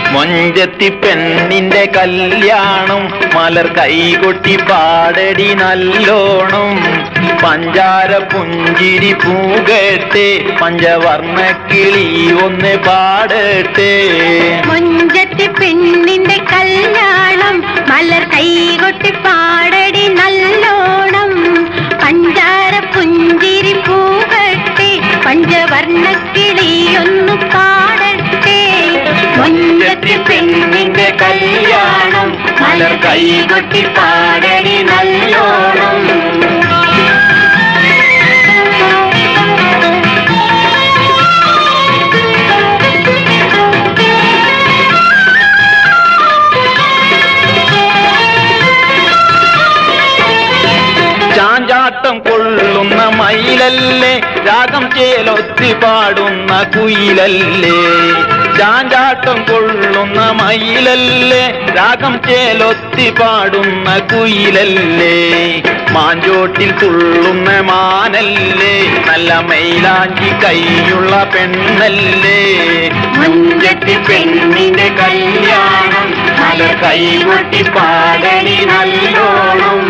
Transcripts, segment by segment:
മൊഞ്ചത്തി പെണ്ണിന്റെ കല്യാണം മലർ കൈകൊട്ടി പാടടി നല്ലോണം പഞ്ചാര പുഞ്ചിരി പൂകട്ടെ പഞ്ചവർണ്ണ കിളി ഒന്ന് പാടട്ടെ മൊഞ്ചത്തി പെണ്ണിന്റെ കല്യാണം മലർ കൈകൊട്ടി പാടടി നല്ലോണം പഞ്ചാര പുഞ്ചിരി പൂകട്ടെ പഞ്ചവർണ്ണ കിളിയൊന്നു പാടട്ടെ മൊഞ്ചത്തി പെണ്ണിന്റെ കല്യാണം മലർ കൈകൊട്ടി പാടടി നല്ലോണം ചാഞ്ചാട്ടം കൊള്ളുന്ന മയിലല്ലേ രാഗം ചേലൊത്തി പാടുന്ന കുയിലല്ലേ ചാഞ്ചാട്ടം കൊള്ളുന്ന മയിലല്ലേ രാഗം ചേലൊത്തി പാടുന്ന കുയിലല്ലേ മാഞ്ചോട്ടിൽ തുള്ളുന്ന മാനല്ലേ നല്ല മൈലാഞ്ചി കൈയുള്ള പെണ്ണല്ലേ മുഞ്ചത്തി പെണ്ണിന്റെ കല്യാണം മലർ കൈകൊട്ടി പാടടി നല്ലോണം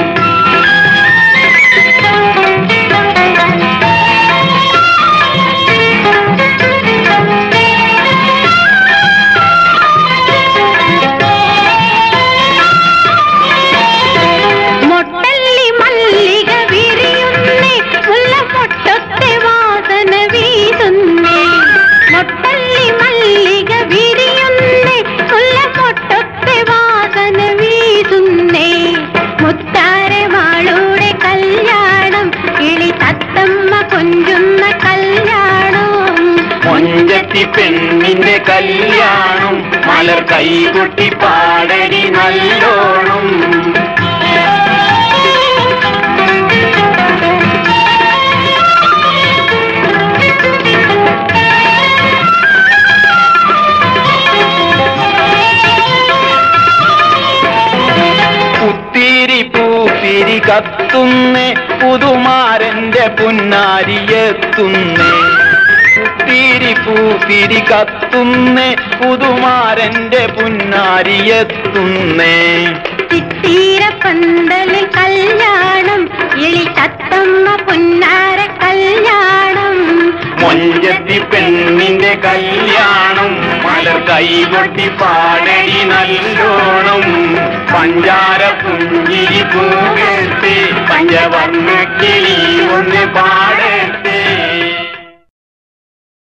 മൊട്ടല്ലി മല്ലിക വിരിയുന്നേ മുല്ലമൊട്ടത്തെ വാസന വീസുന്നേ മൊട്ടല്ലി മല്ലിക വിരിയുന്നേ മുല്ലമൊട്ടത്തെ വാസന വീസുന്നേ മുത്താരമാളുടെ കല്യാണം കിളി തത്തമ്മ കൊഞ്ചുന്ന കല്യാണം മൊഞ്ചത്തി പെണ്ണിന്റെ കല്യാണം മലർ കൈകൊട്ടി പാടടി നല്ലോണം പുത്തിരി പൂത്തിരി കത്തുന്നേ പുതുമാരന്റെ പുന്നാരിയെത്തുന്നേ പുത്തിരി പൂത്തിരി കത്തുന്നേ പുതുമാരന്റെ പുന്നാരിയെത്തുന്നേ ചിത്തീര പന്തലിൽ കല്യാണം എളി തത്തമ്മ പുന്നാര കല്യാണം മൊഞ്ചത്തി പെണ്ണിന്റെ കല്യാണം മലർ കൈകൊട്ടി പാടടി നല്ലോണം പഞ്ചാര പുഞ്ചിരി പൂകേട്ട് പഞ്ചവർണ്ണ